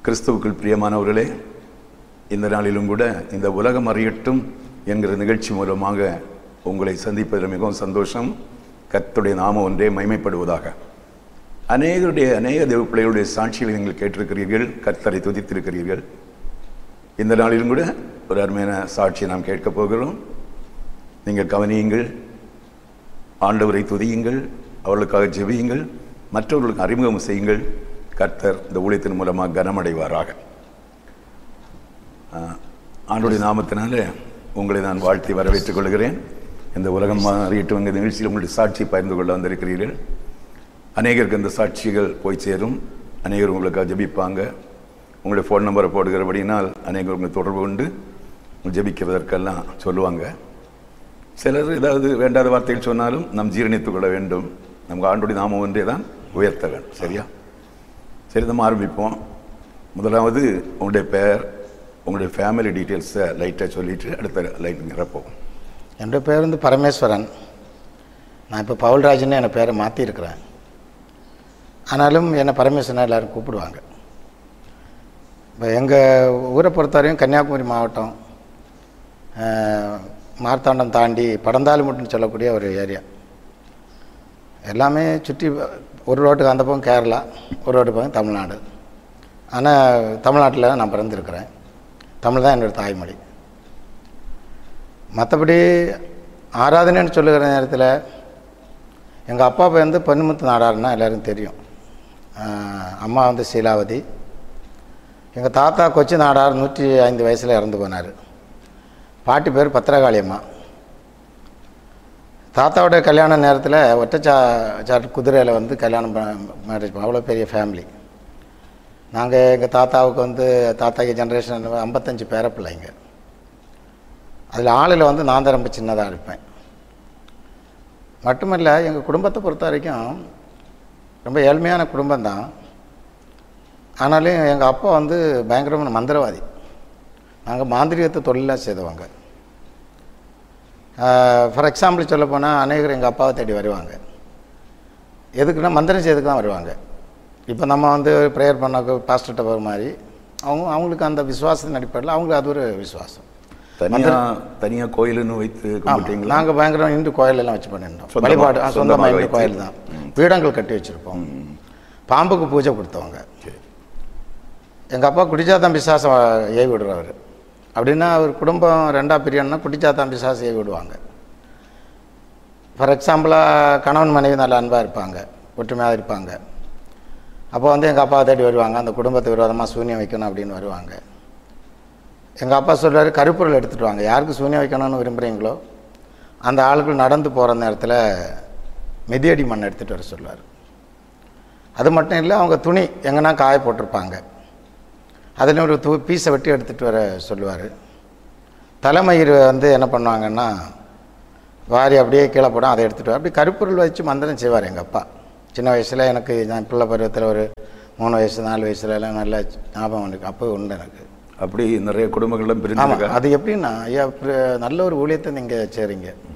கிறிஸ்துவுக்குள் பிரியமானவர்களே இந்த நாளிலும் கூட இந்த உலகம் அறியட்டும் என்கிற நிகழ்ச்சி மூலமாக உங்களை சந்திப்பதில் மிகவும் சந்தோஷம் கர்த்தருடைய நாமம் ஒன்றே மைமைப்படுவதாக அநேகருடைய அநேக தேவ பிள்ளைகளுடைய சாட்சிகளை நீங்கள் கேட்டிருக்கிறீர்கள் கர்த்தரை துதித்திருக்கிறீர்கள் இந்த நாளிலும் கூட ஒரு அருமையான சாட்சியை நாம் கேட்கப் போகிறோம் நீங்கள் கவனியுங்கள் ஆண்டவரை துதியுங்கள் அவர்களுக்காக ஜெபியுங்கள் மற்றவர்களுக்கு அறிமுகம் செய்யுங்கள் கர்த்தர் இந்த ஊழியத்தின் மூலமாக கனமடைவாராக ஆஹ், ஆண்டுடைய நாமத்தினால உங்களை நான் வாழ்த்தி வரவேற்றுக் கொள்கிறேன் இந்த உலகம் அறியட்டும் எங்கள் நிகழ்ச்சியில் உங்களுடைய சாட்சி பகிர்ந்து கொள்ள வந்திருக்கிறீர்கள் அநேகருக்கு இந்த சாட்சிகள் போய் சேரும் அநேகர் உங்களுக்காக ஜெபிப்பாங்க உங்களுடைய ஃபோன் நம்பரை போடுகிறபடினால் அநேகர் உங்களை தொடர்பு கொண்டு ஜெபிக்கிறதற்கெல்லாம் சொல்லுவாங்க சிலர் ஏதாவது வேண்டாத வார்த்தைகள் சொன்னாலும் நாம் ஜீரணித்துக் கொள்ள வேண்டும் நமக்கு ஆண்டுடைய நாமம் ஒன்றே தான் உயர்த்த வேண்டும் சரியா சரி நம்ம ஆரம்பிப்போம் முதலாவது உங்களுடைய பெயர் உங்களுடைய ஃபேமிலி டீட்டெயில்ஸை லைட்டாக சொல்லிட்டு அடுத்த லைட் நிரப்போம் என்னுடைய பேர் வந்து பரமேஸ்வரன் நான் இப்போ பவுல்ராஜ்னு என் பேரை மாற்றிருக்கிறேன் ஆனாலும் என்னை பரமேஸ்வரன் எல்லாரும் கூப்பிடுவாங்க இப்போ எங்கள் ஊரை பொறுத்தவரையும் கன்னியாகுமரி மாவட்டம் அஹ், மார்த்தாண்டம் தாண்டி படந்தாலுமுட்டுன்னு சொல்லக்கூடிய ஒரு ஏரியா எல்லாமே சுற்றி ஒரு ரோட்டுக்கு அந்த பக்கம் கேரளா ஒரு ரோட்டு பக்கம் தமிழ்நாடு ஆனால் தமிழ்நாட்டில் தான் நான் பிறந்திருக்கிறேன் தமிழ் தான் என்னோடய தாய்மொழி மற்றபடி ஆராதனைன்னு சொல்லுகிற நேரத்தில் எங்கள் அப்பா வந்து பொன்னுமுத்து நாடாருன்னா எல்லாருக்கும் தெரியும் ஆஹ் அம்மா வந்து சீலாவதி எங்கள் தாத்தா கொச்சி நாடார் நூற்றி ஐந்து வயசில் இறந்து போனார் பாட்டி பேர் பத்திரகாளி அம்மா தாத்தாவோட கல்யாண நேரத்தில் ஒட்டச்சா சாட்டு குதிரையில் வந்து கல்யாணம் மேரேஜ் அவ்வளோ பெரிய ஃபேமிலி நாங்கள் எங்கள் தாத்தாவுக்கு வந்து தாத்தாக்கு ஜென்ரேஷன் ஐம்பத்தஞ்சு பேர பிள்ளைங்க அதில் ஆளில் வந்து நான் தான் ரொம்ப சின்னதாக இருப்பேன் மட்டுமல்ல எங்கள் குடும்பத்தை பொறுத்த வரைக்கும் ரொம்ப ஏழ்மையான குடும்பம்தான் ஆனாலும் எங்கள் அப்பா வந்து பயங்கரமான மந்திரவாதி நாங்கள் மாந்திரிகத்தை தொழிலாக செய்தவங்க ஃபார் எக்ஸாம்பிள் சொல்ல போனால் அநேகர் எங்கள் அப்பாவை தேடி வருவாங்க எதுக்குன்னா மந்திரம் செய்யறதுக்கு தான் வருவாங்க இப்போ நம்ம வந்து ப்ரேயர் பண்ண பாஸ்டர்கிட்ட போகிற மாதிரி அவங்க அவங்களுக்கு அந்த விசுவாசத்தின் அடிப்படையில் அவங்களுக்கு அது ஒரு விசுவாசம் தனியாக தனியாக கோயிலுன்னு வைத்து கும்பிட்டீங்களா நாங்கள் பயங்கரம் இந்து கோயில் எல்லாம் வச்சு பண்ணியிருந்தோம் சொந்தமா- வழிபாடு ஆ, சொந்தமாக சொந்தமாக இந்து வைத்து. கோயில் தான் பீடங்கள் கட்டி வச்சுருப்போம் பாம்புக்கு பூஜை கொடுத்தவங்க சரி. எங்கள் அப்பா குடிச்சாத்தான் பிசாசம் ஏவி விடுறவர் அப்படின்னா அவர் குடும்பம் ரெண்டா பிரியன்னா குடிச்சாத்தான் பிசாசம் ஏவி விடுவாங்க ஃபார் எக்ஸாம்பிளாக கணவன் மனைவி நல்ல அன்பாக இருப்பாங்க ஒற்றுமையாக இருப்பாங்க அப்போ வந்து எங்கள் அப்பாவை தேடி வருவாங்க அந்த குடும்பத்துக்கு விரோதமாக சூன்யம் வைக்கணும் அப்படின்னு வருவாங்க எங்கள் அப்பா சொல்றாரு கருப்பொருள் எடுத்துகிட்டு வாங்க யாருக்கு சூன்யம் வைக்கணும்னு விரும்புகிறீங்களோ அந்த ஆளுகள் நடந்து போகிற நேரத்தில் மிதியடி மண் எடுத்துகிட்டு வர சொல்லுவார் அது மட்டும் இல்லை அவங்க துணி எங்கன்னா காய போட்டிருப்பாங்க அதில் ஒரு தூ பீஸை வெட்டி எடுத்துகிட்டு வர சொல்லுவார் தலைமயிர் வந்து என்ன பண்ணுவாங்கன்னா வாரி அப்படியே கீழே போடும் அதை எடுத்துகிட்டு வர அப்படி கருப்பொருள் வச்சு மந்திரம் செய்வார் எங்கள் அப்பா சின்ன வயசில் எனக்கு நான் பிள்ளை பருவத்தில் ஒரு மூணு வயசு நாலு வயசுல எல்லாம் நல்ல ஞாபகம் இருக்கு அப்போ உண்டு எனக்கு அப்படி நிறைய குடும்பங்களும் ஆமாம் பிரிஞ்சிருக்கா அது எப்படின்னா ஐயா இப்ப நல்ல ஒரு ஊழியத்தை நீங்கள் செய்கிறீங்க